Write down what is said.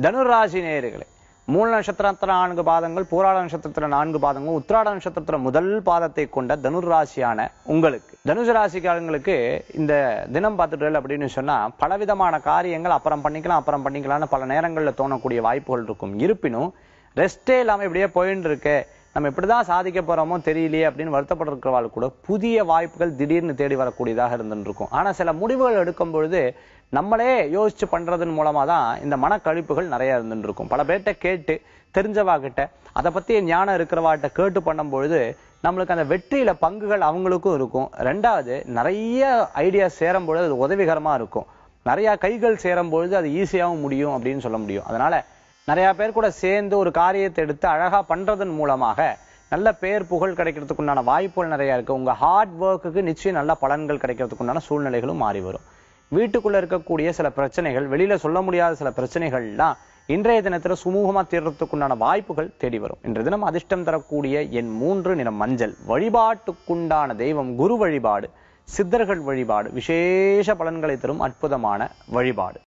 தனுராசி நேயர்களே மூல நட்சத்திரத்துல நான்கு பாதங்கள் பூராட நட்சத்திரத்துல நான்கு பாதங்கள் உத்திராட நட்சத்திரத்துல முதல் பாதத்தை கொண்ட தனுர் ராசியான உங்களுக்கு தனுசு ராசிக்காரங்களுக்கு இந்த தினம் பார்த்துட்டு அப்படின்னு சொன்னா பலவிதமான காரியங்கள் அப்புறம் பண்ணிக்கலாம் அப்புறம் பண்ணிக்கலாம்னு பல நேரங்கள்ல தோணக்கூடிய வாய்ப்புகள் இருக்கும் இருப்பினும் ரெஸ்டே இல்லாம இப்படியே போயின்னு இருக்கு நம்ம இப்படிதான் சாதிக்க போறோமோ தெரியலையே அப்படின்னு வருத்தப்பட்டிருக்கிறவாள் கூட புதிய வாய்ப்புகள் திடீர்னு தேடி வரக்கூடியதாக இருந்துருக்கும் ஆனா சில முடிவுகள் எடுக்கும் பொழுது நம்மளே யோசிச்சு பண்றதன் மூலமா தான் இந்த மனக்கழிப்புகள் நிறைய இருந்துருக்கும் பல பேர்கிட்ட கேட்டு தெரிஞ்சவா கிட்ட அதை பத்தி ஞானம் இருக்கிறவாட்ட கேட்டு பண்ணும் பொழுது நம்மளுக்கு அந்த வெற்றியில பங்குகள் அவங்களுக்கும் இருக்கும் ரெண்டாவது நிறைய ஐடியா சேரும் பொழுது அது உதவிகரமா இருக்கும் நிறைய கைகள் சேரும் பொழுது அது ஈஸியாகவும் முடியும் அப்படின்னு சொல்ல முடியும் அதனால நிறைய பேர் கூட சேர்ந்து ஒரு காரியத்தை எடுத்து அழகா பண்றதன் மூலமாக நல்ல பேர் புகழ் கிடைக்கிறதுக்கு உண்டான வாய்ப்புகள் நிறைய இருக்கு உங்க ஹார்ட் ஒர்க்குக்கு நிச்சயம் நல்ல பலன்கள் கிடைக்கிறதுக்கு உண்டான சூழ்நிலைகளும் மாறி வரும் வீட்டுக்குள்ள இருக்கக்கூடிய சில பிரச்சனைகள் வெளியில சொல்ல முடியாத சில பிரச்சனைகள்லாம் இன்றைய தினத்துல சுமூகமா தீர்றதுக்கு உண்டான வாய்ப்புகள் தேடி வரும் இன்றைய தினம் அதிர்ஷ்டம் தரக்கூடிய என் மூன்று நிறம் மஞ்சள் வழிபாட்டுக்குண்டான தெய்வம் குரு வழிபாடு சித்தர்கள் வழிபாடு விசேஷ பலன்களை தரும் அற்புதமான வழிபாடு